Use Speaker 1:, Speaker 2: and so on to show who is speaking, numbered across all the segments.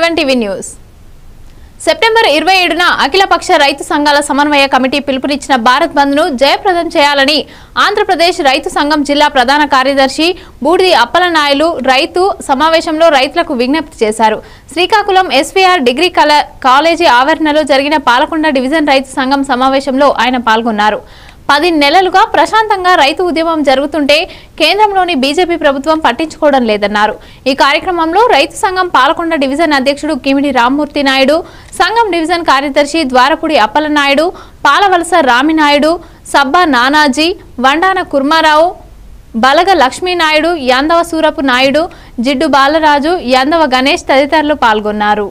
Speaker 1: Seven TV news September ఇరవై ఏడున అఖిలపక్ష రైతు సంఘాల సమన్వయ కమిటీ పిలుపునిచ్చిన భారత్ బంద్ ను జయప్రదం చేయాలని ఆంధ్రప్రదేశ్ రైతు సంఘం జిల్లా ప్రధాన కార్యదర్శి బూడిది అప్పలనాయులు రైతు సమావేశంలో రైతులకు విజ్ఞప్తి చేశారు శ్రీకాకుళం ఎస్వీఆర్ డిగ్రీ కళ కాలేజీ ఆవరణలో జరిగిన పాలకొండ డివిజన్ రైతు సంఘం సమావేశంలో ఆయన పాల్గొన్నారు పది నెలలుగా ప్రశాంతంగా రైతు ఉద్యమం జరుగుతుంటే కేంద్రంలోని బీజేపీ ప్రభుత్వం పట్టించుకోవడం లేదన్నారు ఈ కార్యక్రమంలో రైతు సంఘం పాలకొండ డివిజన్ అధ్యక్షుడు కిమిడి రామ్మూర్తి నాయుడు సంఘం డివిజన్ కార్యదర్శి ద్వారపుడి అప్పలనాయుడు పాలవలస రామినాయుడు సబ్బా నానాజీ వండాన కుర్మారావు బలగ లక్ష్మీనాయుడు యాందవ సూరపు నాయుడు జిడ్డు బాలరాజు యాందవ గణేష్ తదితరులు పాల్గొన్నారు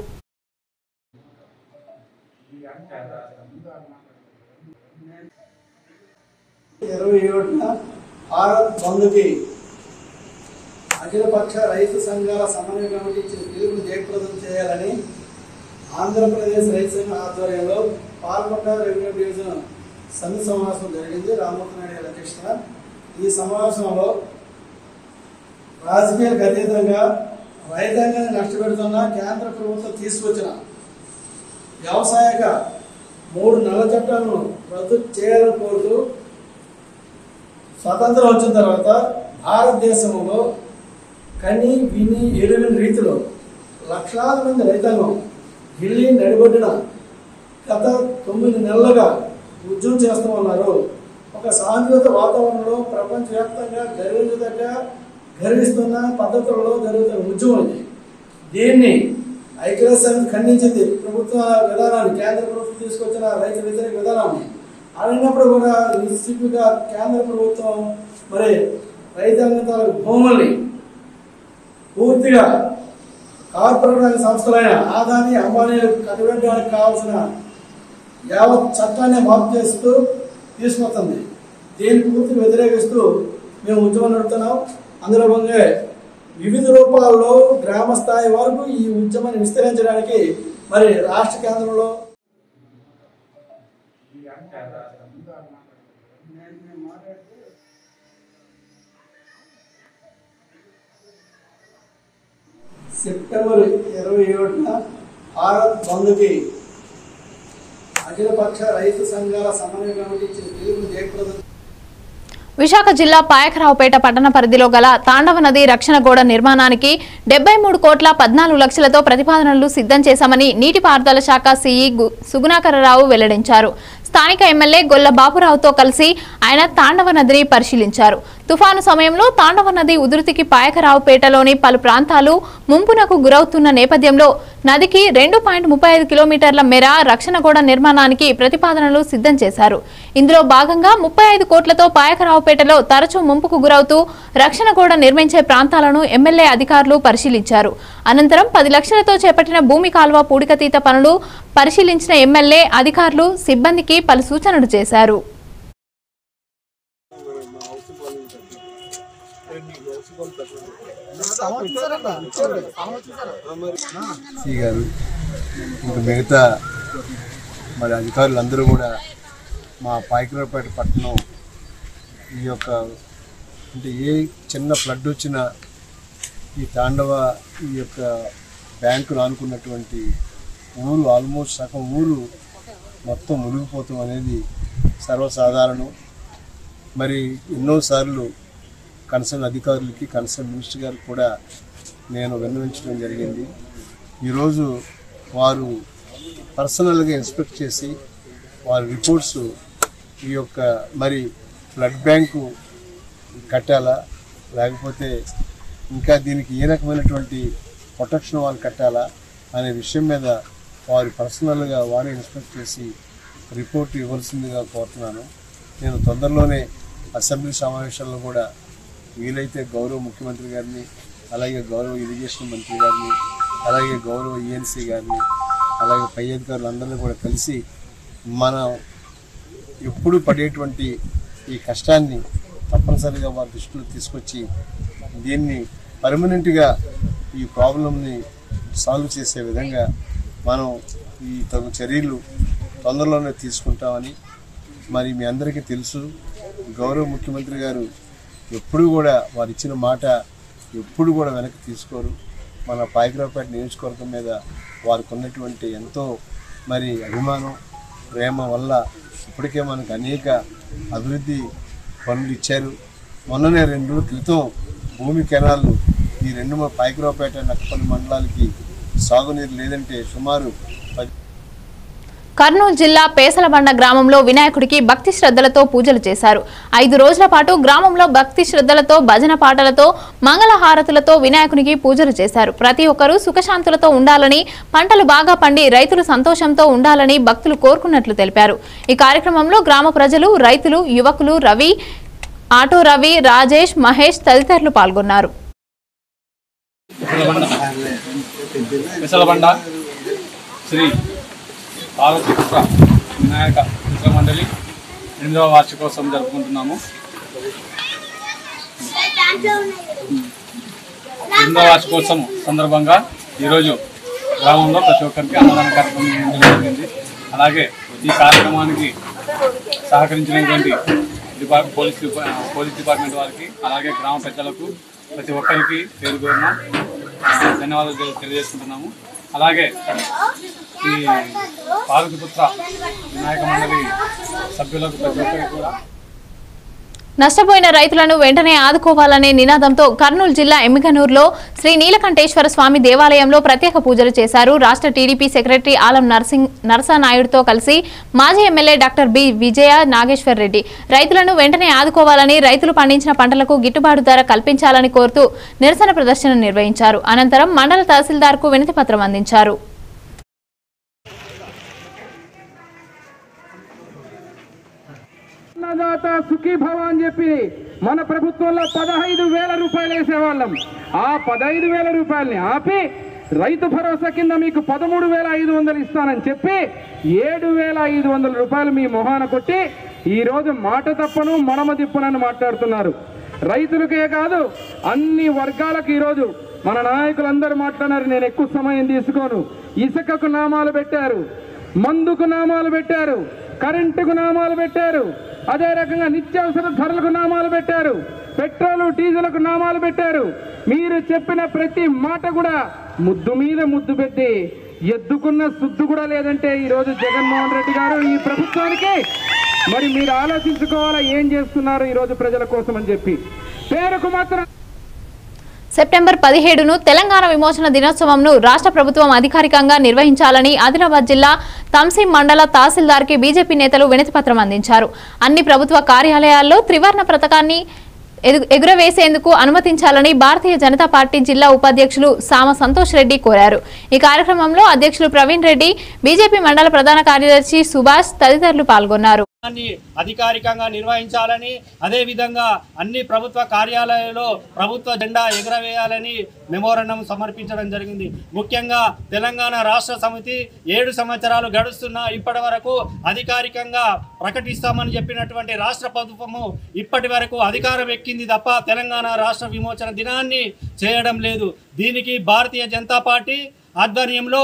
Speaker 2: ఇరవై ఏడున భారత్ బంద్కి అఖిలపక్ష రైతు సంఘాల సమన్వయ కమిటీ ఇచ్చిన పిలుపుని జయప్రదం చేయాలని ఆంధ్రప్రదేశ్ రైతు సంఘం ఆధ్వర్యంలో పాల్గొండ రెవెన్యూ డివిజన్ సమ్మె సమావేశం జరిగింది రామ్మూర్తి నాయుడు గారి అధ్యక్షతన ఈ సమావేశంలో రాజకీయాలకు అతీతంగా రైతాంగాన్ని నష్టపెడుతున్న కేంద్ర ప్రభుత్వం తీసుకొచ్చిన వ్యవసాయక మూడు నల్ల చట్టాలను రద్దు చేయాలని కోరుతూ స్వతంత్రం వచ్చిన తర్వాత భారతదేశంలో కని విని ఎరుగని రీతిలో లక్షలాది మంది రైతాంగం ఢిల్లీ నడిబొడ్డిన గత తొమ్మిది నెలలుగా ఉద్యమం చేస్తూ ఉన్నారు ఒక సాంఘిక వాతావరణంలో ప్రపంచవ్యాప్తంగా గర్వించదగ్గ గర్విస్తున్న పద్ధతులలో జరుగుతున్న ఉద్యమం ఇది దీన్ని ఐక్యరాజ్య సమితి ఖండించింది ప్రభుత్వ విధానాన్ని కేంద్ర ప్రభుత్వం తీసుకొచ్చిన రైతు వ్యతిరేక విధానాన్ని అయినప్పుడు కూడా నిశ్చితంగా కేంద్ర ప్రభుత్వం మరి రైతాంగం తాలూకు భూముల్ని పూర్తిగా కార్పొరేట్ రంగ సంస్థలైన ఆదాని అంబానీలకు కట్టబెట్టడానికి కావాల్సిన యావత్ చట్టాన్ని మార్పు చేస్తూ తీసుకొస్తుంది దీన్ని పూర్తిగా వ్యతిరేకిస్తూ మేము ఉద్యమం నడుపుతున్నాం అందులో భాగంగా వివిధ రూపాల్లో గ్రామ స్థాయి వరకు ఈ ఉద్యమాన్ని విస్తరించడానికి మరి రాష్ట్ర కేంద్రంలో సెప్టెంబర్ ఇరవై ఏడున భారత్ బంద్కి అఖిలపక్ష రైతు సంఘాల సమన్వయ కమిటీ ఇచ్చిన పిలుపుని జయప్రదం
Speaker 1: విశాఖ జిల్లా పాయకరావుపేట పట్టణ పరిధిలో గల తాండవ నది రక్షణ గోడ నిర్మాణానికి డెబ్బై మూడు కోట్ల పద్నాలుగు లక్షలతో ప్రతిపాదనలు సిద్ధం చేశామని నీటిపారుదల శాఖ సీఈ గు- సుగుణాకరరావు వెల్లడించారు స్థానిక ఎమ్మెల్యే గొల్ల బాపురావుతో కలిసి ఆయన తాండవ నదిని పరిశీలించారు తుఫాను సమయంలో తాండవ నది ఉధృతికి పాయకరావుపేటలోని పలు ప్రాంతాలు ముంపునకు గురవుతున్న నేపథ్యంలో నదికి రెండు పాయింట్ ముప్పై ఐదు కిలోమీటర్ల మేర రక్షణ గోడ నిర్మాణానికి ప్రతిపాదనలు సిద్ధం చేశారు ఇందులో భాగంగా ముప్పై ఐదు కోట్లతో పాయకరావుపేటలో తరచూ ముంపుకు గురవుతూ రక్షణ గోడ నిర్మించే ప్రాంతాలను ఎమ్మెల్యే అధికారులు పరిశీలించారు అనంతరం పది లక్షలతో చేపట్టిన భూమి కాల్వ పూడికతీత పనులు పరిశీలించిన ఎమ్మెల్యే అధికారులు సిబ్బందికి పలు సూచనలు చేశారు
Speaker 3: సి గారు ఇంకా మిగతా మరి అధికారులు అందరూ కూడా మా పాయకరావుపేట పట్టణం ఈ యొక్క అంటే ఏ చిన్న ఫ్లడ్ వచ్చినా ఈ తాండవ ఈ యొక్క బ్యాంకును ఆనుకున్నటువంటి ఊరు ఆల్మోస్ట్ సగం ఊరు మొత్తం మునిగిపోతాం అనేది సర్వసాధారణం మరి ఎన్నోసార్లు కన్సర్న్ అధికారులకి కన్సర్న్ మినిస్టర్ గారికి కూడా నేను విన్నవించడం జరిగింది ఈరోజు వారు పర్సనల్గా ఇన్స్పెక్ట్ చేసి వారి రిపోర్ట్స్ ఈ యొక్క మరి బ్లడ్ బ్యాంకు కట్టాలా లేకపోతే ఇంకా దీనికి ఏ రకమైనటువంటి ప్రొటెక్షన్ వాళ్ళు కట్టాలా అనే విషయం మీద వారు పర్సనల్గా వారే ఇన్స్పెక్ట్ చేసి రిపోర్ట్ ఇవ్వాల్సిందిగా కోరుతున్నాను నేను తొందరలోనే అసెంబ్లీ సమావేశాల్లో కూడా వీలైతే గౌరవ ముఖ్యమంత్రి గారిని అలాగే గౌరవ ఇరిగేషన్ మంత్రి గారిని అలాగే గౌరవ ఈఎన్సీ గారిని అలాగే పై అధికారులందరినీ కూడా కలిసి మనం ఎప్పుడు పడేటువంటి ఈ కష్టాన్ని తప్పనిసరిగా వారి దృష్టిలో తీసుకొచ్చి దీన్ని పర్మనెంట్గా ఈ ప్రాబ్లంని సాల్వ్ చేసే విధంగా మనం ఈ తగు చర్యలు తొందరలోనే తీసుకుంటామని మరి మీ అందరికీ తెలుసు గౌరవ ముఖ్యమంత్రి గారు ఎప్పుడు కూడా వారు ఇచ్చిన మాట ఎప్పుడు కూడా వెనక్కి తీసుకోరు మన పాయకరావుపేట నియోజకవర్గం మీద వారికి ఉన్నటువంటి ఎంతో మరి అభిమానం ప్రేమ వల్ల ఇప్పటికే మనకు అనేక అభివృద్ధి పనులు ఇచ్చారు మొన్ననే రెండు రోజుల క్రితం భూమి కెనాల్ను ఈ రెండు మన పాయకరావుపేట నక్కపల్లి మండలాలకి సాగునీరు లేదంటే సుమారు పది
Speaker 1: కర్నూలు జిల్లా పేసలబండ గ్రామంలో వినాయకుడికి భక్తి శ్రద్ధలతో పూజలు చేశారు ఐదు రోజుల పాటు గ్రామంలో భక్తి శ్రద్ధలతో భజన పాటలతో మంగళహారతులతో వినాయకునికి పూజలు చేశారు ప్రతి ఒక్కరూ సుఖశాంతులతో ఉండాలని పంటలు బాగా పండి రైతులు సంతోషంతో ఉండాలని భక్తులు కోరుకున్నట్లు తెలిపారు ఈ కార్యక్రమంలో గ్రామ ప్రజలు రైతులు యువకులు రవి ఆటో రవి రాజేష్ మహేష్ తదితరులు పాల్గొన్నారు
Speaker 4: విశలబండ శ్రీ పార్వతీపుత్ర వినాయక మిత్ర మండలి ఎనిమిదవ వార్షికోత్సవం జరుపుకుంటున్నాము ఎనిమిదవ వార్షికోత్సవం సందర్భంగా ఈరోజు గ్రామంలో ప్రతి ఒక్కరికి అన్నదాన కార్యక్రమం నిర్వహించడం జరిగింది అలాగే ఈ కార్యక్రమానికి సహకరించినటువంటి డిపార్ట్ పోలీస్ డిపా- పోలీస్ డిపార్ట్మెంట్ వారికి అలాగే గ్రామ పెద్దలకు ప్రతి ఒక్కరికి పేరు పేరున ఆ, ధన్యవాదాలు తెలి- తెలియజేసుకుంటున్నాము అలాగే ఈ పార్వతిపుత్ర వినాయక మండలి సభ్యులకు ప్రతి ఒక్కరికి కూడా
Speaker 1: నష్టపోయిన రైతులను వెంటనే ఆదుకోవాలనే నినాదంతో కర్నూలు జిల్లా ఎమ్మిగనూరులో శ్రీ నీలకంఠేశ్వర స్వామి దేవాలయంలో ప్రత్యేక పూజలు చేశారు రాష్ట్ర టీడీపీ సెక్రటరీ ఆలం నర్సింగ్ నరసానాయుడుతో కలిసి మాజీ MLA doctor B Vijaya Nageswar Reddy రైతులను వెంటనే ఆదుకోవాలని రైతులు పండించిన పంటలకు గిట్టుబాటు ధర కల్పించాలని కోరుతూ నిరసన ప్రదర్శన నిర్వహించారు అనంతరం మండల తహసీల్దార్కు వినతి పత్రం అందించారు
Speaker 5: అన్నదాత సుఖీభవ అని చెప్పి మన ప్రభుత్వంలో పదహైదు వేల రూపాయలు వేసేవాళ్ళం ఆ పదహైదు వేల రూపాయలని ఆపి రైతు భరోసా కింద మీకు పదమూడు వేల ఐదు వందలు ఇస్తానని చెప్పి ఏడు వేల ఐదు వందల రూపాయలు మీ మొహాన కొట్టి ఈ రోజు మాట తప్పను మడమ తిప్పనని మాట్లాడుతున్నారు రైతులకే కాదు అన్ని వర్గాలకు ఈరోజు మన నాయకులందరూ మాట్లాడారు నేను ఎక్కువ సమయం తీసుకోను ఇసుకకు నామాలు పెట్టారు మందుకు నామాలు పెట్టారు కరెంటుకు నామాలు పెట్టారు అదే రకంగా నిత్యావసర ధరలకు నామాలు పెట్టారు పెట్రోలు డీజిల్కు నామాలు పెట్టారు మీరు చెప్పిన ప్రతి మాట కూడా ముద్దు మీద ముద్దు పెట్టి ఎద్దుకున్న శుద్ధి కూడా లేదంటే ఈరోజు జగన్మోహన్ రెడ్డి గారు ఈ ప్రభుత్వానికి మరి మీరు ఆలోచించుకోవాలా ఏం చేస్తున్నారు ఈరోజు ప్రజల కోసం అని చెప్పి పేరుకు మాత్రం
Speaker 1: సెప్టెంబర్ పదిహేడును తెలంగాణ విమోచన దినోత్సవంను రాష్ట్ర ప్రభుత్వం అధికారికంగా నిర్వహించాలని ఆదిలాబాద్ జిల్లా తంసిం మండల తహసీల్దార్కి బీజేపీ నేతలు వినతిపత్రం అందించారు అన్ని ప్రభుత్వ కార్యాలయాల్లో త్రివర్ణ పథకాన్ని ఎదు- ఎగురవేసేందుకు అనుమతించాలని భారతీయ జనతా పార్టీ జిల్లా ఉపాధ్యక్షులు సామ సంతోష్ రెడ్డి కోరారు ఈ కార్యక్రమంలో అధ్యక్షులు ప్రవీణ్ రెడ్డి బీజేపీ మండల ప్రధాన కార్యదర్శి సుభాష్ తదితరులు పాల్గొన్నారు
Speaker 6: దాన్ని అధికారికంగా నిర్వహించాలని అదేవిధంగా అన్ని ప్రభుత్వ కార్యాలయాల్లో ప్రభుత్వ జెండా ఎగురవేయాలని మెమోరండం సమర్పించడం జరిగింది ముఖ్యంగా తెలంగాణ రాష్ట్ర సమితి ఏడు సంవత్సరాలు గడుస్తున్నా ఇప్పటి వరకు అధికారికంగా ప్రకటిస్తామని చెప్పినటువంటి రాష్ట్ర ప్రభుత్వము ఇప్పటి వరకు అధికారం ఎక్కింది తప్ప తెలంగాణ రాష్ట్ర విమోచన దినాన్ని చేయడం లేదు దీనికి భారతీయ జనతా పార్టీ ఆధ్వర్యంలో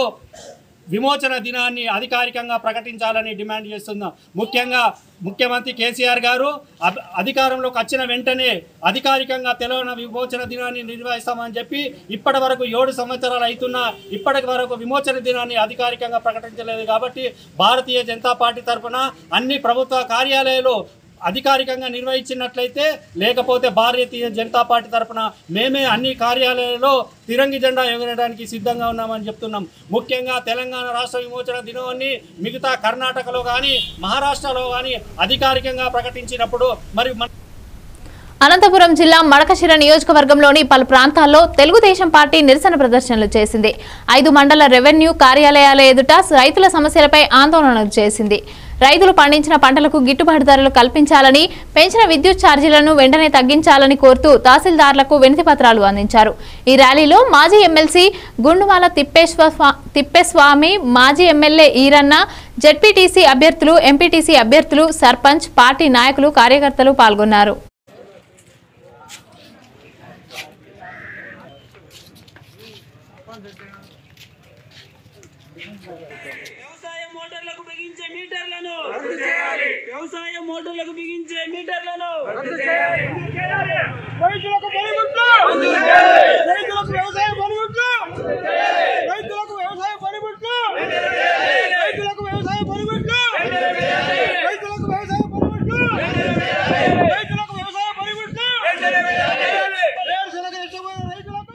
Speaker 6: విమోచన దినాన్ని అధికారికంగా ప్రకటించాలని డిమాండ్ చేస్తున్నాం ముఖ్యంగా ముఖ్యమంత్రి కేసీఆర్ గారు అధ- అధికారంలోకి వచ్చిన వెంటనే అధికారికంగా తెలంగాణ విమోచన దినాన్ని నిర్వహిస్తామని చెప్పి ఇప్పటి వరకు ఏడు సంవత్సరాలు అవుతున్నా ఇప్పటి వరకు విమోచన దినాన్ని అధికారికంగా ప్రకటించలేదు కాబట్టి భారతీయ జనతా పార్టీ తరఫున అన్ని ప్రభుత్వ కార్యాలయాలు అధికారికంగా నిర్వహించినట్లయితే లేకపోతే భారతీయ జనతా పార్టీ తరఫున మేమే అన్ని కార్యాలయాల్లో తిరంగి జెండా ఎగరడానికి సిద్ధంగా ఉన్నామని చెప్తున్నాం ముఖ్యంగా తెలంగాణ రాష్ట్ర విమోచన దినాన్ని మిగతా కర్ణాటకలో కానీ మహారాష్ట్రలో కానీ అధికారికంగా ప్రకటించినప్పుడు మరి మన
Speaker 1: అనంతపురం జిల్లా మడకశిర నియోజకవర్గంలోని పలు ప్రాంతాల్లో తెలుగుదేశం పార్టీ నిరసన ప్రదర్శనలు చేసింది ఐదు మండల రెవెన్యూ కార్యాలయాల ఎదుట రైతుల సమస్యలపై ఆందోళనలు చేసింది రైతులు పండించిన పంటలకు గిట్టుబాటు ధరలు కల్పించాలని పెంచిన విద్యుత్ ఛార్జీలను వెంటనే తగ్గించాలని కోరుతూ తహసీల్దార్లకు వినతి పత్రాలు అందించారు ఈ ర్యాలీలో మాజీ ఎమ్మెల్సీ గుండుమాల తిప్పేశ్వ తిప్పేస్వామి మాజీ ఎమ్మెల్యే ఈరన్న జెడ్పీటీసీ అభ్యర్థులు ఎంపీటీసీ అభ్యర్థులు సర్పంచ్ పార్టీ నాయకులు కార్యకర్తలు పాల్గొన్నారు
Speaker 7: వ్యవసాయ మోటార్లకు బిగించే మీటర్లను వ్యవసాయ మోటార్లకు బిగించే మీటర్లను రైతులకు పనిముట్లు రైతులకు వ్యవసాయ పనిముట్లు
Speaker 8: రైతులకు వ్యవసాయ పనిముట్లు రైతులకు వ్యవసాయ పనిముట్లు రైతులకు వ్యవసాయ పనిముట్లు రైతులకు వ్యవసాయ పనిముట్లు వేరుశనగ ఇష్టమైన రైతులకు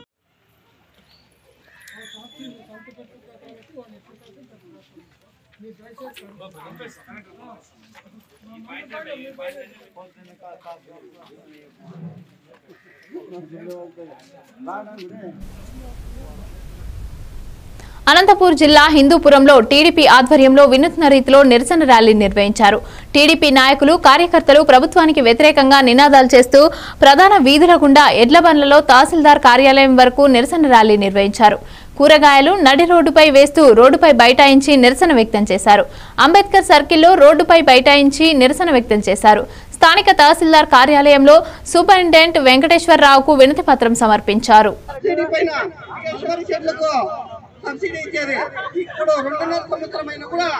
Speaker 1: అనంతపూర్ జిల్లా హిందూపురంలో టీడీపీ ఆధ్వర్యంలో వినూత్న రీతిలో నిరసన ర్యాలీ నిర్వహించారు టీడీపీ నాయకులు కార్యకర్తలు ప్రభుత్వానికి వ్యతిరేకంగా నినాదాలు చేస్తూ ప్రధాన వీధుల గుండా ఎడ్ల బండ్లలో తహసీల్దార్ కార్యాలయం వరకు నిరసన ర్యాలీ నిర్వహించారు కూరగాయలు నడి రోడ్డుపై వేస్తూ రోడ్డుపై బైఠాయించి నిరసన వ్యక్తం చేశారు అంబేద్కర్ సర్కిల్లో రోడ్డుపై బైఠాయించి నిరసన వ్యక్తం చేశారు స్థానిక తహసీల్దార్ కార్యాలయంలో సూపరింటెండెంట్ వెంకటేశ్వరరావుకు వినతి పత్రం సమర్పించారు
Speaker 8: సబ్సిడీ పైన షుగర్ షెడ్లకు సబ్సిడీ ఇచ్చేది ఇప్పుడు రెండున్నర సంవత్సరమైన కూడా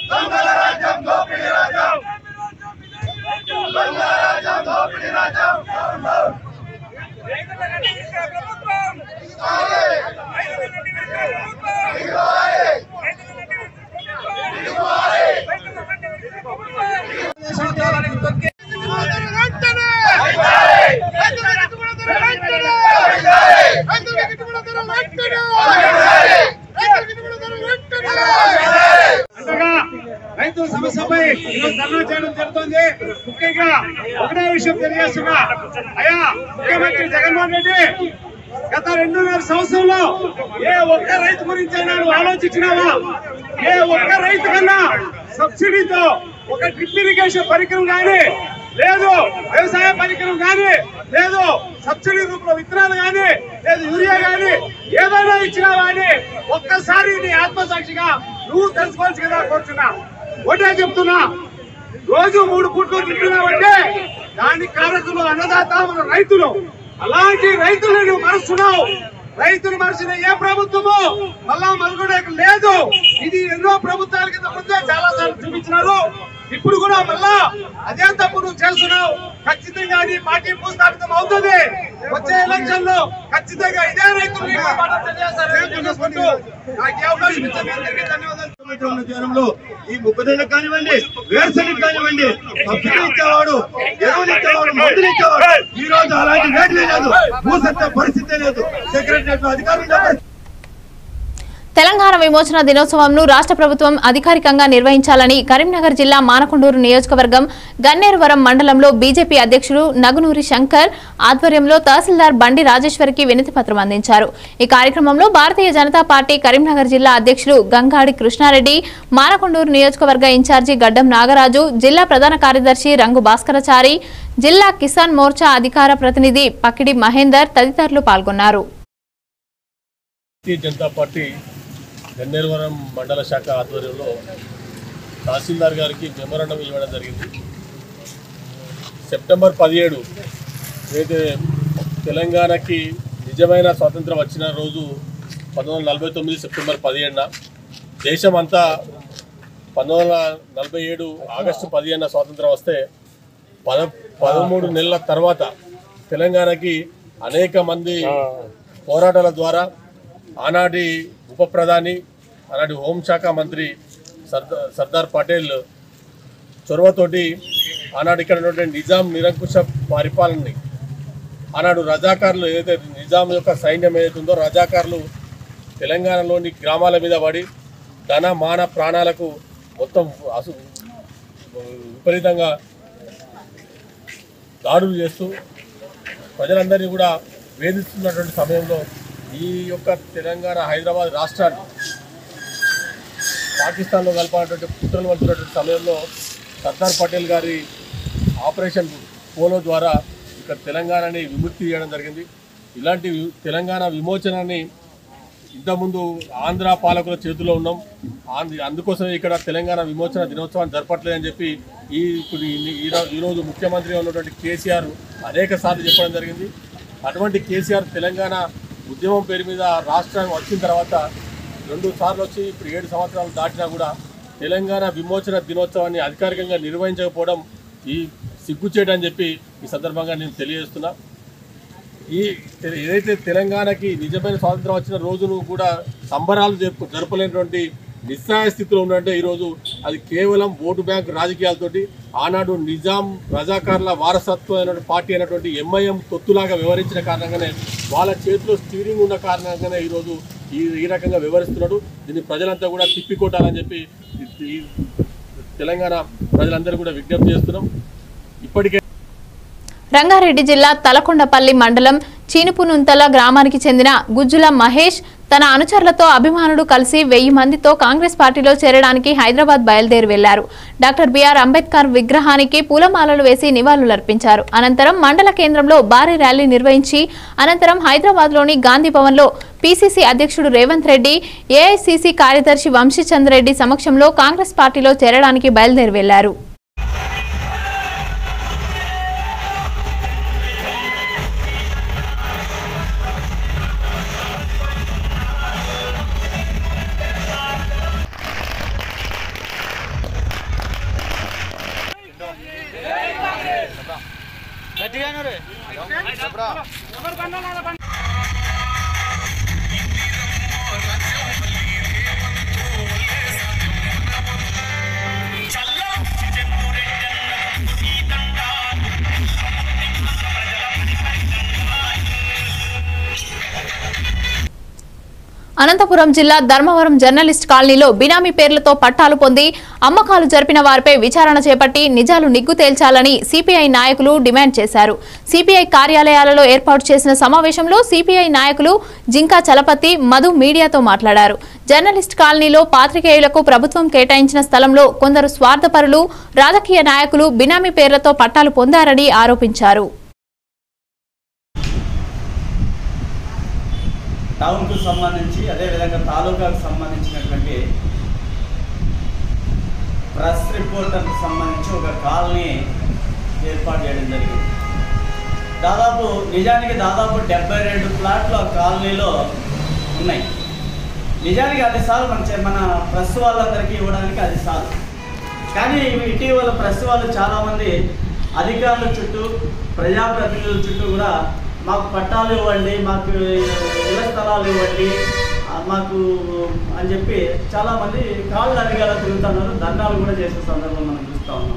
Speaker 9: అంతగా రైతుల సమస్యపై ఈరోజు ధర్నా చేయడం జరుగుతుంది ముఖ్యంగా ఒకటే విషయం తెలియజేస్తున్నా అయ్యా ముఖ్యమంత్రి జగన్మోహన్ రెడ్డి గత రెండున్నర సంవత్సరంలో ఏ ఒక్క రైతు గురించి అయినా నువ్వు ఆలోచించినావా ఏ ఒక్క రైతు కన్నా సబ్సిడీతో ఒక డ్రిప్ ఇరిగేషన్ పరికరం కానీ లేదు వ్యవసాయ పరికరం కానీ లేదు సబ్సిడీ రూపంలో విత్తనాలు కానీ లేదు యూరియా కానీ ఏదైనా ఇచ్చినావా అని ఒక్కసారి నీ ఆత్మసాక్షిగా నువ్వు తెలుసుకోవాల్సి కదా కోరుచున్నా ఒకటే చెప్తున్నా రోజు మూడు పూట్లు తింటున్నావంటే దానికి కారకులు అన్నదాత మన రైతులు అలాంటి రైతులను నువ్వు మరుస్తున్నావు రైతులు మరిచిన ఏ ప్రభుత్వము మళ్ళా మరుగుడే లేదు ఇది ఎన్నో ప్రభుత్వాల కింద ముందే చాలా సార్లు చూపించినారు ఇప్పుడు కూడా మళ్ళా అదే తప్పు నువ్వు చేస్తున్నావు ఖచ్చితంగా నీ పార్టీ భూస్థాపితం అవుతుంది వచ్చే ఎలక్షన్ లో ఖచ్చితంగా ఇదే రైతులు నీకు మద్దతు తెలియజేస్తారని తెలియజేసుకుంటూ నాకు ఈ అవకాశం ఇచ్చిన మీ అందరికీ ధన్యవాదాలు
Speaker 10: ఉన్న తీరంలో ఈ మొక్కజొన్న కానివ్వండి వేరుశనగ కానివ్వండి సబ్సిడీ ఇచ్చేవాడు ఎరువులు ఇచ్చేవాడు మందులు ఇచ్చేవాడు ఈ రోజు అలాంటి రేట్లే లేదు భూసత్వ పరిస్థితే లేదు సెక్రటరీ అధికారులు ఉన్నారు.
Speaker 1: తెలంగాణ విమోచన దినోత్సవంను రాష్ట్ర ప్రభుత్వం అధికారికంగా నిర్వహించాలని కరీంనగర్ జిల్లా మానకొండూరు నియోజకవర్గం గన్నేరువరం మండలంలో బీజేపీ అధ్యక్షుడు నగునూరి శంకర్ ఆధ్వర్యంలో తహసీల్దార్ బండి రాజేశ్వరికి వినతి పత్రం అందించారు ఈ కార్యక్రమంలో భారతీయ జనతా పార్టీ కరీంనగర్ జిల్లా అధ్యక్షుడు గంగాడి కృష్ణారెడ్డి మానకొండూరు నియోజకవర్గ ఇన్ఛార్జి గడ్డం నాగరాజు జిల్లా ప్రధాన కార్యదర్శి రంగు భాస్కరచారి జిల్లా కిసాన్ మోర్చా అధికార ప్రతినిధి పకిడి మహేందర్ తదితరులు పాల్గొన్నారు
Speaker 11: భారతీయ జనతా పార్టీ గన్నేరువరం మండల శాఖ ఆధ్వర్యంలో తహసీల్దార్ గారికి మెమోరాండం ఇవ్వడం జరిగింది సెప్టెంబర్ పదిహేడు ఏదైతే తెలంగాణకి నిజమైన స్వాతంత్రం వచ్చిన రోజు పంతొమ్మిది వందల నలభై తొమ్మిది సెప్టెంబర్ పదిహేడున దేశం అంతా పంతొమ్మిది వందల నలభై ఏడు ఆగస్టు పదిహేనున స్వాతంత్రం వస్తే పద పదమూడు నెలల తర్వాత తెలంగాణకి అనేక మంది పోరాటాల ద్వారా ఆనాటి ఉప ప్రధాని ఆనాటి హోంశాఖ మంత్రి సర్దార్ సర్దార్ పటేల్ చొరవతోటి ఆనాడు ఇక్కడ ఉన్నటువంటి నిజాం నిరంకుశ పరిపాలనని ఆనాడు రజాకారులు ఏదైతే నిజాం యొక్క సైన్యం ఏదైతే ఉందో రజాకారులు తెలంగాణలోని గ్రామాల మీద పడి ధన మాన ప్రాణాలకు మొత్తం అసు విపరీతంగా దాడులు చేస్తూ ప్రజలందరినీ కూడా వేధిస్తున్నటువంటి సమయంలో ఈ యొక్క తెలంగాణ హైదరాబాద్ రాష్ట్రాన్ని పాకిస్తాన్లో కలపాలన్నటువంటి కుట్రలు పడుతున్నటువంటి సమయంలో సర్దార్ పటేల్ గారి ఆపరేషన్ పోలో ద్వారా ఇక్కడ తెలంగాణని విముక్తి చేయడం జరిగింది ఇలాంటి వి- తెలంగాణ విమోచనాన్ని ఇంతకుముందు ఆంధ్ర పాలకుల చేతిలో ఉన్నాం ఆంధ్ర అందుకోసమే ఇక్కడ తెలంగాణ విమోచన దినోత్సవాన్ని జరపట్లేదని చెప్పి ఈ ఇప్పుడు ఈ- ఈ- ఈరోజు ముఖ్యమంత్రిగా ఉన్నటువంటి కేసీఆర్ అనేక సార్లు చెప్పడం జరిగింది అటువంటి కేసీఆర్ తెలంగాణ ఉద్యమం పేరు మీద రాష్ట్రం వచ్చిన తర్వాత రెండు సార్లు వచ్చి ఇప్పుడు ఏడు సంవత్సరాలు దాటినా కూడా తెలంగాణ విమోచన దినోత్సవాన్ని అధికారికంగా నిర్వహించకపోవడం ఈ సిగ్గుచేటని చెప్పి ఈ సందర్భంగా నేను తెలియజేస్తున్నా ఈ తె- ఏదైతే తెలంగాణకి నిజమైన స్వాతంత్రం వచ్చిన రోజును కూడా సంబరాలు జరుపు జరపలేనటువంటి నిస్సహాయ స్థితిలో ఉన్నట్టే ఈరోజు అది కేవలం ఓటు బ్యాంక్ రాజకీయాలతోటి ఆనాడు నిజాం రజాకార్ల వారసత్వమైన పార్టీ అయినటువంటి ఎంఐఎం తొత్తులాగా వ్యవహరించిన కారణంగానే వాళ్ళ చేతిలో స్టీరింగ్ ఉన్న కారణంగానే ఈరోజు ఈ ఈ రకంగా వ్యవహరిస్తున్నాడు దీన్ని ప్రజలంతా కూడా తిప్పికొట్టాలని చెప్పి ఈ- ఈ తెలంగాణ ప్రజలందరూ కూడా విజ్ఞప్తి చేస్తున్నాం ఇప్పటికే
Speaker 1: రంగారెడ్డి జిల్లా తలకొండపల్లి మండలం చీనుపునుంతల గ్రామానికి చెందిన గుజ్జుల మహేష్ తన అనుచరులతో అభిమానుడు కలిసి వెయ్యి మందితో కాంగ్రెస్ పార్టీలో చేరడానికి హైదరాబాద్ బయలుదేరి వెళ్లారు డాక్టర్ బిఆర్ అంబేద్కర్ విగ్రహానికి పూలమాలలు వేసి నివాళులర్పించారు అనంతరం మండల కేంద్రంలో భారీ ర్యాలీ నిర్వహించి అనంతరం హైదరాబాద్లోని గాంధీ భవన్లో పీసీసీ అధ్యక్షుడు రేవంత్ రెడ్డి ఏఐసీసీ కార్యదర్శి వంశీచంద్ రెడ్డి సమక్షంలో కాంగ్రెస్ పార్టీలో చేరడానికి బయలుదేరి వెళ్లారు అనంతపురం జిల్లా ధర్మవరం జర్నలిస్ట్ కాలనీలో బినామీ పేర్లతో పట్టాలు పొంది అమ్మకాలు జరిపిన వారిపై విచారణ చేపట్టి నిజాలు నిగ్గు తేల్చాలని సిపిఐ నాయకులు డిమాండ్ చేశారు సిపిఐ కార్యాలయాలలో ఏర్పాటు చేసిన సమావేశంలో సిపిఐ నాయకులు జింకా చలపతి మధు మీడియాతో మాట్లాడారు జర్నలిస్ట్ కాలనీలో పాత్రికేయులకు ప్రభుత్వం కేటాయించిన స్థలంలో కొందరు స్వార్థపరులు రాజకీయ నాయకులు బినామీ పేర్లతో పట్టాలు పొందారని ఆరోపించారు
Speaker 12: టౌన్కు సంబంధించి అదేవిధంగా తాలూకాకు సంబంధించినటువంటి ప్రెస్ రిపోర్టర్కి సంబంధించి ఒక కాలనీ ఏర్పాటు చేయడం జరిగింది దాదాపు నిజానికి దాదాపు డెబ్బై రెండు ప్లాట్లు ఆ కాలనీలో ఉన్నాయి నిజానికి అది సార్ మన చే- మన ప్రెస్ వాళ్ళందరికీ ఇవ్వడానికి అది సార్ కానీ ఇటీవల ప్రెస్ వాళ్ళు చాలామంది అధికారుల చుట్టూ ప్రజాప్రతినిధుల చుట్టూ కూడా మాకు పట్టాలు ఇవ్వండి మాకు ఇళ్ల స్థలాలు ఇవ్వండి ఆ, మాకు అని చెప్పి చాలామంది కాళ్ళు అడిగేలా తిరుగుతున్నారు దండాలు కూడా చేసే సందర్భం మనం చూస్తూ ఉన్నాం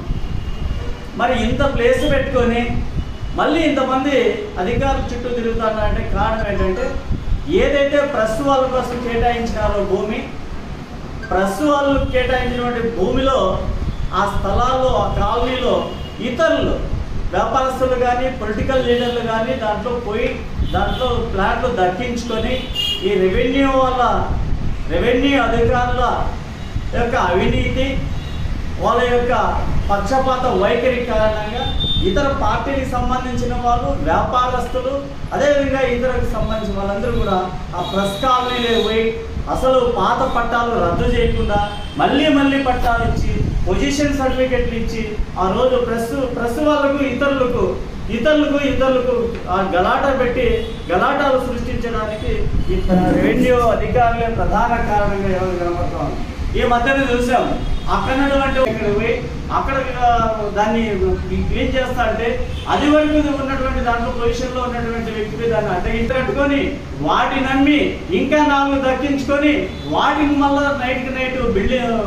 Speaker 12: మరి ఇంత ప్లేస్ పెట్టుకొని మళ్ళీ ఇంతమంది అధికారుల చుట్టూ తిరుగుతున్నారంటే కారణం ఏంటంటే ఏదైతే ప్రెస్ వాళ్ళ కోసం కేటాయించినారో భూమి ప్రెస్ వాళ్ళు కేటాయించినటువంటి భూమిలో ఆ స్థలాల్లో ఆ కాలనీలో ఇతరులు వ్యాపారస్తులు కానీ పొలిటికల్ లీడర్లు కానీ దాంట్లో పోయి దాంట్లో ప్లాట్లు దక్కించుకొని ఈ రెవెన్యూ వల్ల రెవెన్యూ అధికారుల యొక్క అవినీతి వాళ్ళ యొక్క పక్షపాత వైఖరి కారణంగా ఇతర పార్టీకి సంబంధించిన వాళ్ళు వ్యాపారస్తులు అదేవిధంగా ఇతరకు సంబంధించిన వాళ్ళందరూ కూడా ఆ ప్రెస్ కాలనీలో పోయి అసలు పాత పట్టాలు రద్దు చేయకుండా మళ్ళీ మళ్ళీ పట్టాలు ఇచ్చి పొజిషన్ సర్టిఫికెట్లు ఇచ్చి ఆ రోజు ప్రెస్ ప్రెస్ వాళ్ళకు ఇతరులకు ఇతరులకు ఇతరులకు ఆ గలాట పెట్టి గలాటాలు సృష్టించడానికి ఈ రెవెన్యూ అధికారులే ప్రధాన కారణంగా ఎవరు కనబడతాం ఈ మధ్యన చూసాం అక్కడ అంటే ఇక్కడ పోయి అక్కడ ఆ, దాన్ని క్లీన్ చేస్తా అంటే అది వరకు ఉన్నటువంటి దాంట్లో పొజిషన్లో ఉన్నటువంటి వ్యక్తి దాన్ని అడ్డగించి కట్టుకొని వాటిని నమ్మి ఇంకా నాలుగు దక్కించుకొని వాటిని మళ్ళా నైట్కి నైట్ బిల్డింగ్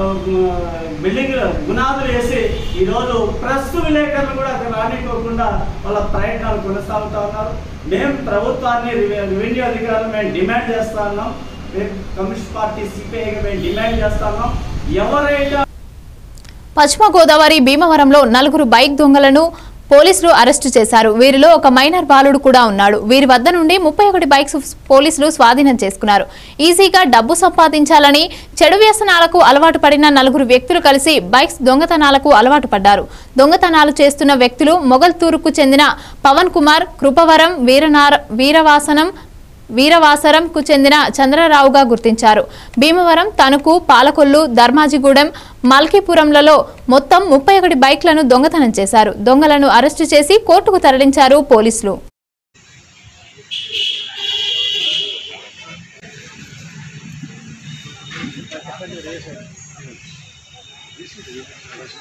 Speaker 12: బిల్డింగ్ గునాదులు వేసి ఈరోజు ప్రెస్ విలేకరులు కూడా అక్కడ రానికోకుండా వాళ్ళ ప్రయత్నాలు కొనసాగుతా ఉన్నారు మేము ప్రభుత్వాన్ని రెవె- రెవెన్యూ అధికారులు మేము డిమాండ్ చేస్తా ఉన్నాం మేము కమ్యూనిస్ట్ పార్టీ సిపిఐగా మేము డిమాండ్ చేస్తా ఉన్నాం ఎవరైతే
Speaker 1: పశ్చిమ గోదావరి భీమవరంలో నలుగురు బైక్ దొంగలను పోలీసులు అరెస్టు చేశారు వీరిలో ఒక మైనర్ బాలుడు కూడా ఉన్నాడు వీరి వద్ద నుండి ముప్పై ఒకటి బైక్స్ పోలీసులు స్వాధీనం చేసుకున్నారు ఈజీగా డబ్బు సంపాదించాలని చెడు వ్యసనాలకు అలవాటు పడిన నలుగురు వ్యక్తులు కలిసి బైక్స్ దొంగతనాలకు అలవాటు పడ్డారు దొంగతనాలు చేస్తున్న వ్యక్తులు మొగల్తూరుకు చెందిన పవన్ కుమార్ కృపవరం వీరనార వీరవాసనం వీరవాసరంకు చెందిన చంద్రరావుగా గుర్తించారు భీమవరం తణుకు పాలకొల్లు ధర్మాజిగూడెం మల్కీపురంలలో మొత్తం ముప్పై ఒకటి బైక్లను దొంగతనం చేశారు దొంగలను అరెస్టు చేసి కోర్టుకు తరలించారు పోలీసులు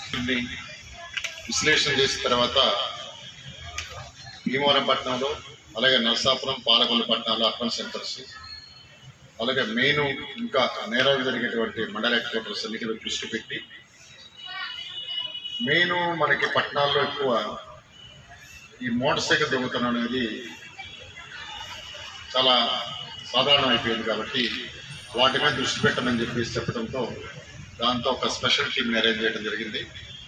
Speaker 13: విశ్లేషణ చేసిన తర్వాత భీమవరం పట్టణంలో అలాగే నరసాపురం పాలకొల్లు పట్టణాలు అర్బన్ సెంటర్స్ అలాగే మెయిన్ ఇంకా నేరాలు జరిగేటువంటి మండల హెడ్ క్వార్టర్స్ అన్నిటిలో దృష్టి పెట్టి మెయిన్ మనకి పట్టణాల్లో ఎక్కువ ఈ మోటార్ సైకిల్ దొంగతనం అనేది చాలా సాధారణం అయిపోయింది కాబట్టి వాటి మీద దృష్టి పెట్టమని చెప్పేసి చెప్పడంతో దాంతో ఒక స్పెషల్ టీంని అరేంజ్ చేయడం జరిగింది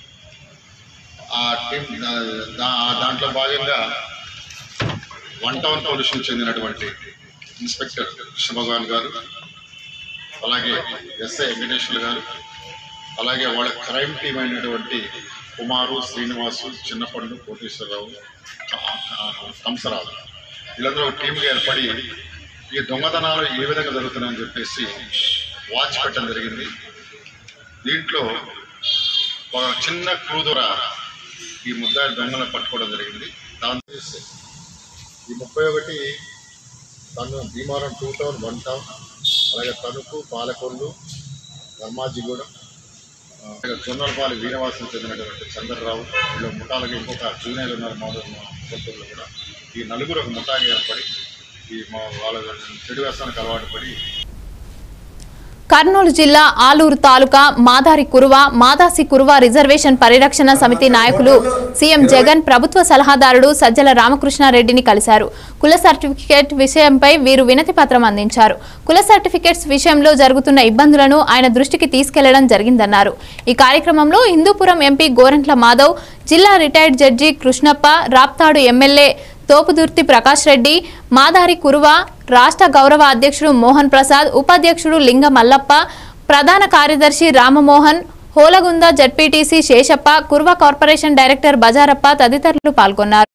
Speaker 13: ఆ టీం దా- దా- దాంట్లో భాగంగా వన్ టౌన్ పోలీసుకు చెందినటువంటి ఇన్స్పెక్టర్ కృష్ణ భగవాన్ గారు అలాగే ఎస్ఐ వెంకటేశ్వర గారు అలాగే వాళ్ళ క్రైమ్ టీం అయినటువంటి కుమారు శ్రీనివాసు చిన్నపండు కోటేశ్వరరావు ఆ- ఆ- కంసరావు వీళ్ళందరూ ఒక టీంగా ఏర్పడి ఈ దొంగతనాలు ఏ విధంగా జరుగుతున్నాయని చెప్పేసి వాచ్ పెట్టడం జరిగింది దీంట్లో ఒక చిన్న క్రూ ద్వారా ఈ ముద్దాయి దొంగలను పట్టుకోవడం జరిగింది దాంతో చేస్తే ఈ ముప్పై ఒకటి తను Bhimavaram two town one town అలాగే తణుకు పాలకొల్లు ధర్మాజిగూడెం ఆ, అలాగే జొన్నలపాలి వీరవాసం చెందినటువంటి చంద్రరావు వీళ్ళ ముఠాలకి ఇంకొక జూనియర్ ఉన్నారు మామూలు సొంతూరులో కూడా ఈ నలుగురు ఒక ముఠాగా ఏర్పడి ఈ మా వాళ్ళ చెడు వ్యసనానికి అలవాటు పడి
Speaker 1: కర్నూలు జిల్లా ఆలూరు తాలూకా మాదారి కురువ మాదాసి కురువ రిజర్వేషన్ పరిరక్షణ సమితి నాయకులు సీఎం జగన్ ప్రభుత్వ సలహాదారుడు సజ్జల రామకృష్ణారెడ్డిని కలిశారు కుల సర్టిఫికేట్ విషయంపై వీరు వినతి పత్రం అందించారు కుల సర్టిఫికేట్స్ విషయంలో జరుగుతున్న ఇబ్బందులను ఆయన దృష్టికి తీసుకెళ్లడం జరిగిందన్నారు ఈ కార్యక్రమంలో హిందూపురం ఎంపీ గోరంట్ల మాధవ్ జిల్లా retired judge Krishnappa Raptadu MLA Thopudurthi Prakash Reddy మాదారి కురువ రాష్ట్ర గౌరవ అధ్యక్షుడు మోహన్ ప్రసాద్ ఉపాధ్యక్షుడు లింగ మల్లప్ప ప్రధాన కార్యదర్శి Ramamohan Holagunda ZPTC Seshappa Kuruva corporation director Bazarappa తదితరులు పాల్గొన్నారు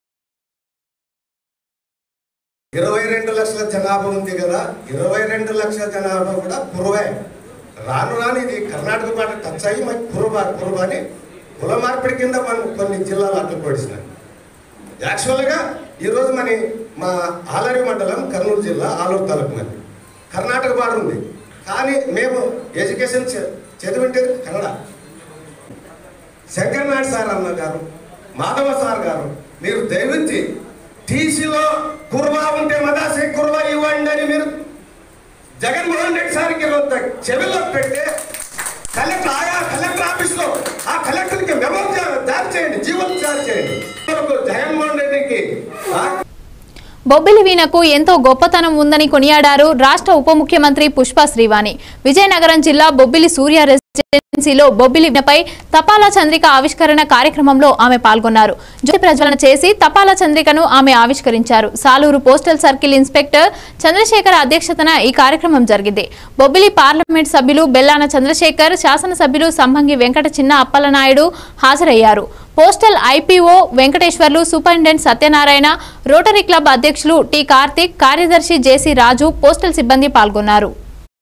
Speaker 14: ఇరవై రెండు లక్షల జనాభా ఉంది కదా ఇరవై రెండు లక్షల జనాభా కూడా కురువే రాను రాను ఇది కర్ణాటక పాట టచ్ అయ్యి మనకి కురుబ కురుబ అని కుల మార్పిడి కింద మనం కొన్ని జిల్లాలు అడ్డు పొడిచినాయి యాక్చువల్గా ఈరోజు మన మా ఆలరి మండలం కర్నూలు జిల్లా ఆలూరు తాలూకు మరి కర్ణాటక బార్డర్ ఉంది కానీ మేము ఎడ్యుకేషన్ చ- చదివింటే కన్నడ శంకర్ నాయుడు సార్ అన్న గారు మాధవ సార్ గారు మీరు దయవించి టీసీలో కుర్బా ఉంటే మదాసి కుర్బా ఇవ్వండి అని మీరు జగన్మోహన్ రెడ్డి సార్కి కొంత చెవిలో పెట్టి కలెక్టర్ ఆయా కలెక్టర్ ఆఫీస్లో ఆ కలెక్టర్కి మెమో జా- జారీ చేయండి జీవోలు జారీ చేయండి జగన్మోహన్ రెడ్డికి ఆ
Speaker 1: బొబ్బిలి వీణకు ఎంతో గొప్పతనం ఉందని కొనియాడారు రాష్ట్ర ఉప ముఖ్యమంత్రి పుష్ప శ్రీవాణి విజయనగరం జిల్లా బొబ్బిలి సూర్య రెసిడెన్సీలో బొబ్బిలి వీణపై తపాలా చంద్రిక ఆవిష్కరణ కార్యక్రమంలో ఆమె పాల్గొన్నారు జ్యోతి ప్రజ్వలన చేసి తపాలా చంద్రికను ఆమె ఆవిష్కరించారు Saluru postal circle inspector Chandrasekhar అధ్యక్షతన ఈ కార్యక్రమం జరిగింది బొబ్బిలి పార్లమెంట్ సభ్యులు బెల్లాన చంద్రశేఖర్ శాసనసభ్యులు సంభంగి వెంకట చిన్న అప్పలనాయుడు హాజరయ్యారు postal IPO Venkateswarlu superintendent Satyanarayana rotary club అధ్యక్షులు టి కార్తిక్ కార్యదర్శి జేసీ రాజు పోస్టల్ సిబ్బంది పాల్గొన్నారు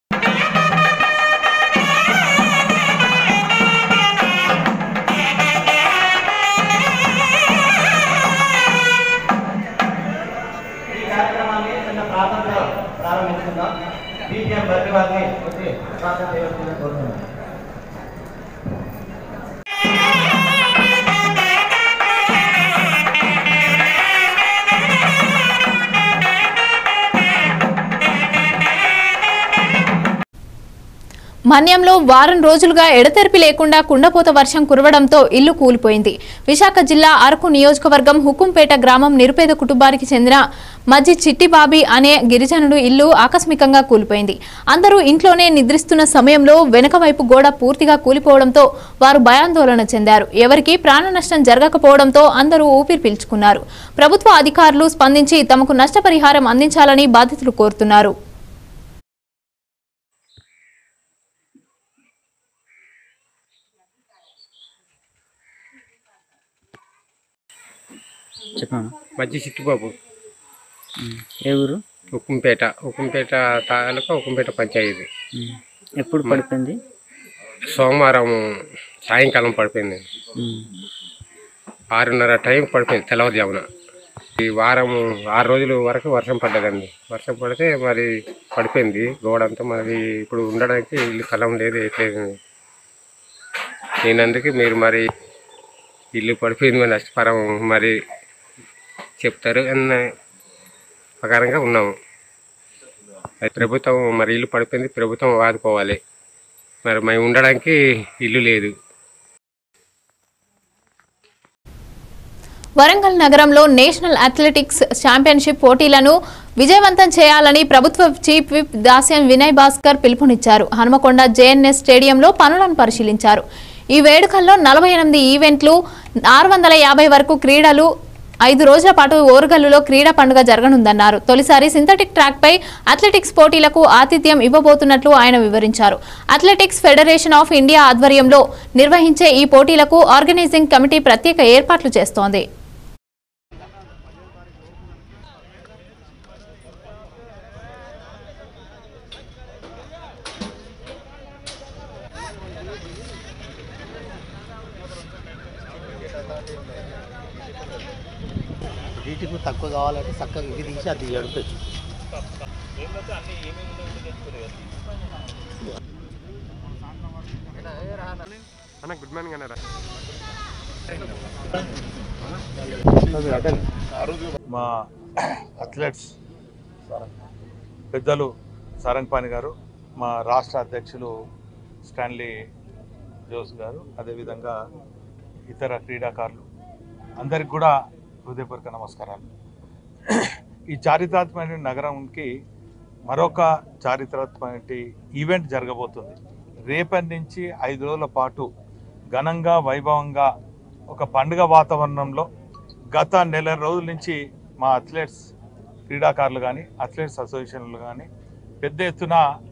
Speaker 12: ఈ కార్యక్రమాన్ని చిన్న ప్రార్థనతో ప్రారంభించుకుందాం బీపీఎం భర్తీ వారిని వచ్చి ప్రార్థన చేయవలసిందిగా కోరుతున్నాను
Speaker 1: మన్యంలో వారం రోజులుగా ఎడతెరిపి లేకుండా కుండపోత వర్షం కురవడంతో ఇల్లు కూలిపోయింది విశాఖ జిల్లా అరకు నియోజకవర్గం హుకుంపేట గ్రామం నిరుపేద కుటుంబానికి చెందిన మజ్జి చిట్టిబాబి అనే గిరిజనుడు ఇల్లు ఆకస్మికంగా కూలిపోయింది అందరూ ఇంట్లోనే నిద్రిస్తున్న సమయంలో వెనుక వైపు గోడ పూర్తిగా కూలిపోవడంతో వారు భయాందోళన చెందారు ఎవరికీ ప్రాణ నష్టం జరగకపోవడంతో అందరూ ఊపిరి పీల్చుకున్నారు ప్రభుత్వ అధికారులు స్పందించి తమకు నష్టపరిహారం అందించాలని బాధితులు కోరుతున్నారు
Speaker 15: చెప్పాను
Speaker 16: మధ్య చిట్టుబాబు
Speaker 15: ఏ ఊరు
Speaker 16: ఉక్కుంపేట ఉక్కుంపేట తాలూకా ఉక్కుంపేట పంచాయతీ
Speaker 15: ఉమ్. ఎప్పుడు పడిపోయింది
Speaker 16: సోమవారం సాయంకాలం పడిపోయింది
Speaker 15: ఉమ్.
Speaker 16: ఆరున్నర టైం పడిపోయింది తెల్లవారుజామున ఈ వారం ఆరు రోజుల వరకు వర్షం పడ్డదండి వర్షం పడితే మరి పడిపోయింది గోడ అంతా మరి ఇప్పుడు ఉండడానికి ఇల్లు స్థలం లేదు ఎట్లేదు నేను అందుకే మీరు మరి ఇల్లు పడిపోయింది మరి నష్టపరం మరి చెప్తారు అన్న ప్రకారంగా ఉన్నాము అది ప్రభుత్వం మరి ఇల్లు పడిపోయింది ప్రభుత్వం వాదుకోవాలి మరి మేము ఉండడానికి ఇల్లు లేదు
Speaker 1: వరంగల్ నగరంలో నేషనల్ అథ్లెటిక్స్ ఛాంపియన్షిప్ పోటీలను విజయవంతం చేయాలని ప్రభుత్వ చీఫ్ విప్ దాస్యం వినయ్ భాస్కర్ పిలుపునిచ్చారు హనుమకొండ జేఎన్ఎస్ స్టేడియంలో పనులను పరిశీలించారు ఈ వేడుకల్లో నలభై ఎనిమిది ఈవెంట్లు ఆరు వందల యాభై వరకు క్రీడలు ఐదు రోజుల పాటు ఓరుగల్లులో క్రీడా పండుగ జరగనుందన్నారు తొలిసారి సింథటిక్ ట్రాక్పై అథ్లెటిక్స్ పోటీలకు ఆతిథ్యం ఇవ్వబోతున్నట్లు ఆయన వివరించారు అథ్లెటిక్స్ ఫెడరేషన్ ఆఫ్ ఇండియా ఆధ్వర్యంలో నిర్వహించే ఈ పోటీలకు ఆర్గనైజింగ్ కమిటీ ప్రత్యేక ఏర్పాట్లు చేస్తోంది
Speaker 17: వీటికి తక్కువ కావాలంటే చక్కగా ఇవి తీసి అది ఎడుతుంది
Speaker 16: అన్న గుడ్ మార్నింగ్ అన్నారా
Speaker 18: మా అథ్లెట్స్ పెద్దలు సారంగపాణి గారు మా రాష్ట్ర అధ్యక్షులు స్టాన్లీ జోస్ గారు అదేవిధంగా ఇతర క్రీడాకారులు అందరికి కూడా హృదయపూర్వక నమస్కారాలు ఈ చారిత్రాత్మక నగరంకి మరొక చారిత్రాత్మక ఈవెంట్ జరగబోతుంది రేపటి నుంచి ఐదు రోజుల పాటు ఘనంగా వైభవంగా ఒక పండుగ వాతావరణంలో గత నెల రోజుల నుంచి మా అథ్లెట్స్ క్రీడాకారులు కానీ అథ్లెట్స్ అసోసియేషన్లు కానీ పెద్ద ఎత్తున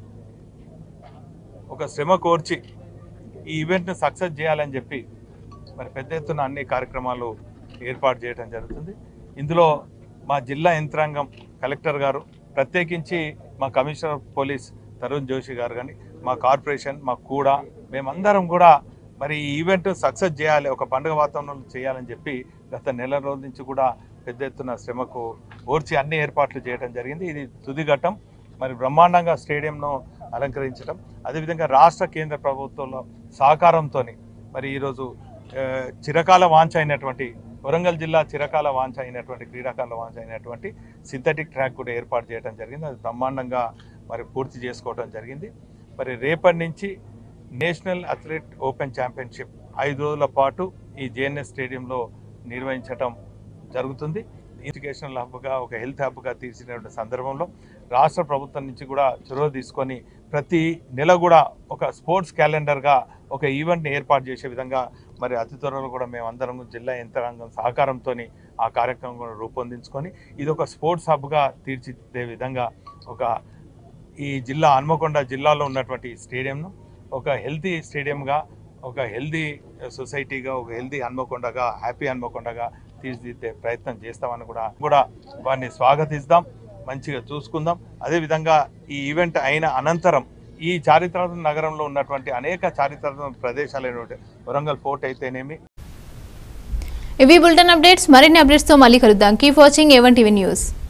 Speaker 18: ఒక శ్రమ కోర్చి ఈ ఈవెంట్ని సక్సెస్ చేయాలని చెప్పి మరి పెద్ద ఎత్తున అన్ని కార్యక్రమాలు ఏర్పాటు చేయడం జరుగుతుంది ఇందులో మా జిల్లా యంత్రాంగం కలెక్టర్ గారు ప్రత్యేకించి మా commissioner of police Tarun Joshi గారు కానీ మా కార్పొరేషన్ మా కూడా మేమందరం కూడా మరి ఈ ఈవెంట్ సక్సెస్ చేయాలి ఒక పండుగ వాతావరణంలో చేయాలని చెప్పి గత నెల రోజుల నుంచి కూడా పెద్ద ఎత్తున శ్రమకు ఓర్చి అన్ని ఏర్పాట్లు చేయడం జరిగింది ఇది తుది ఘట్టం మరి బ్రహ్మాండంగా స్టేడియంను అలంకరించడం అదేవిధంగా రాష్ట్ర కేంద్ర ప్రభుత్వంలో సహకారంతో మరి ఈరోజు ఆ, చిరకాల వాంఛ అయినటువంటి వరంగల్ జిల్లా చిరకాల వాంఛ అయినటువంటి క్రీడాకారుల వాంఛ అయినటువంటి సింథటిక్ ట్రాక్ కూడా ఏర్పాటు చేయడం జరిగింది అది బ్రహ్మాండంగా మరి పూర్తి చేసుకోవడం జరిగింది మరి రేపటి నుంచి నేషనల్ అథ్లెట్ ఓపెన్ ఛాంపియన్షిప్ ఐదు రోజుల పాటు ఈ జేఎన్ఎస్ స్టేడియంలో నిర్వహించడం జరుగుతుంది ఎడ్యుకేషనల్ హబ్గా ఒక హెల్త్ హబ్గా తీర్చినటువంటి సందర్భంలో రాష్ట్ర ప్రభుత్వం నుంచి కూడా చొరవ తీసుకొని ప్రతి నెల కూడా ఒక స్పోర్ట్స్ క్యాలెండర్గా ఒక ఈవెంట్ని ఏర్పాటు చేసే విధంగా మరి అతి త్వరలో కూడా మేమందరం జిల్లా యంత్రాంగం సహకారంతో ఆ కార్యక్రమం కూడా రూపొందించుకొని ఇది ఒక స్పోర్ట్స్ హబ్గా తీర్చిదిద్దే విధంగా ఒక ఈ జిల్లా హన్మకొండ జిల్లాలో ఉన్నటువంటి ఈ స్టేడియంను ఒక హెల్తీ స్టేడియంగా ఒక హెల్దీ సొసైటీగా ఒక హెల్దీ హన్మకొండగా హ్యాపీ హన్మకొండగా తీర్చిదిద్దే ప్రయత్నం చేస్తామని కూడా కూడా వారిని స్వాగతిస్తాం మంచిగా చూసుకుందాం అదేవిధంగా ఈ ఈవెంట్ అయిన అనంతరం ఈ చారిత్రాత్మక నగరంలో ఉన్నటువంటి అనేక చారిత్రాత్మక ప్రదేశాలైనటువంటి వరంగల్ ఫోర్ట్ అయితేనేమి
Speaker 1: ఇవి బులెటిన్ అప్డేట్స్ మరిన్ని అప్డేట్స్తో మళ్ళీ కలుద్దాం keep watching A one TV news